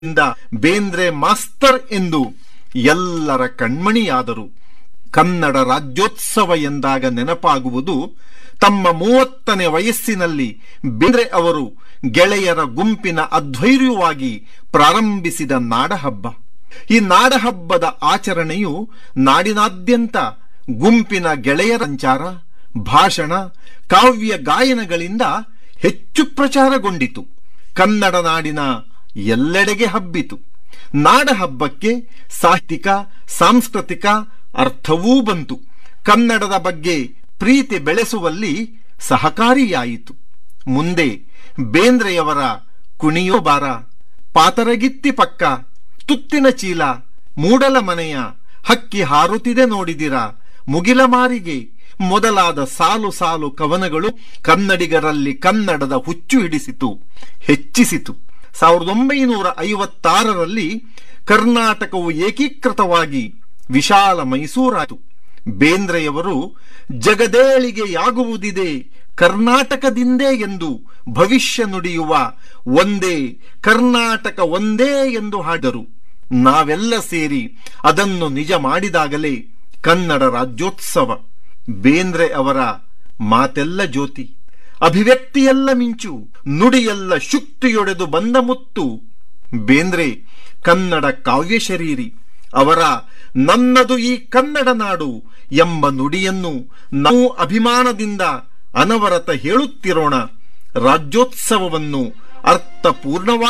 ಇಂದ ಬೇಂದ್ರೆ ಮಾಸ್ತರ್ ಎಂದು ಎಲ್ಲರ ಕಣ್ಮಣಿಯಾದರು ಕನ್ನಡ ರಾಜ್ಯೋತ್ಸವ ಎಂದಾಗ ನೆನಪಾಗುವುದು ತಮ್ಮ ಮೂವತ್ತನೇ ವಯಸ್ಸಿನಲ್ಲಿ ಬೇಂದ್ರೆ ಅವರು ಗೆಳೆಯರ ಗುಂಪಿನ ಅಧ್ವೈರ್ಯವಾಗಿ ಪ್ರಾರಂಭಿಸಿದ ನಾಡಹಬ್ಬ ಈ ನಾಡಹಬ್ಬದ ಆಚರಣೆಯು ನಾಡಿನಾದ್ಯಂತ ಗುಂಪಿನ ಗೆಳೆಯರ ಸಂಚಾರ ಭಾಷಣ ಕಾವ್ಯ ಗಾಯನಗಳಿಂದ ಹೆಚ್ಚು ಪ್ರಚಾರಗೊಂಡಿತು ಕನ್ನಡ ನಾಡಿನ ಎಲ್ಲೆಡೆಗೆ ಹಬ್ಬಿತು ನಾಡಹಬ್ಬಕ್ಕೆ ಸಾಹಿತ್ಯಿಕ ಸಾಂಸ್ಕೃತಿಕ ಅರ್ಥವೂ ಬಂತು ಕನ್ನಡದ ಬಗ್ಗೆ ಪ್ರೀತಿ ಬೆಳೆಸುವಲ್ಲಿ ಸಹಕಾರಿಯಾಯಿತು ಮುಂದೆ ಬೇಂದ್ರೆಯವರ ಕುಣಿಯೋ ಬಾರ ಪಾತರಗಿತ್ತಿ ಪಕ್ಕ ತುತ್ತಿನ ಚೀಲ ಮೂಡಲ ಮನೆಯ ಹಕ್ಕಿ ಹಾರುತ್ತಿದೆ ನೋಡಿದಿರ ಮುಗಿಲ ಮಾರಿಗೆ ಮೊದಲಾದ ಸಾಲು ಸಾಲು ಕವನಗಳು ಕನ್ನಡಿಗರಲ್ಲಿ ಕನ್ನಡದ ಹುಚ್ಚು ಹಿಡಿಸಿತು ಹೆಚ್ಚಿಸಿತು ಸಾವಿರದ ಒಂಬೈನೂರ ಐವತ್ತಾರರಲ್ಲಿ ಕರ್ನಾಟಕವು ಏಕೀಕೃತವಾಗಿ ವಿಶಾಲ ಮೈಸೂರಾಯಿತು ಬೇಂದ್ರೆಯವರು ಜಗದೇಳಿಗೆಯಾಗುವುದಿದೆ ಕರ್ನಾಟಕದಿಂದೇ ಎಂದು ಭವಿಷ್ಯ ನುಡಿಯುವ ಒಂದೇ ಕರ್ನಾಟಕ ಒಂದೇ ಎಂದು ಹಾಡಿದರು ನಾವೆಲ್ಲ ಸೇರಿ ಅದನ್ನು ನಿಜ ಮಾಡಿದಾಗಲೇ ಕನ್ನಡ ರಾಜ್ಯೋತ್ಸವ ಬೇಂದ್ರೆ ಅವರ ಮಾತೆಲ್ಲ ಜ್ಯೋತಿ ಅಭಿವ್ಯಕ್ತಿಯೆಲ್ಲ ಮಿಂಚು ನುಡಿಯೆಲ್ಲ ಶುಕ್ತಿಯೊಡೆದು ಬಂದ ಮುತ್ತು ಬೇಂದ್ರೆ ಕನ್ನಡ ಕಾವ್ಯ ಶರೀರಿ ಅವರ ನನ್ನದು ಈ ಕನ್ನಡ ನಾಡು ಎಂಬ ನುಡಿಯನ್ನು ನಾವು ಅಭಿಮಾನದಿಂದ ಅನವರತ ಹೇಳುತ್ತಿರೋಣ ರಾಜ್ಯೋತ್ಸವವನ್ನು ಅರ್ಥಪೂರ್ಣವಾಗಿ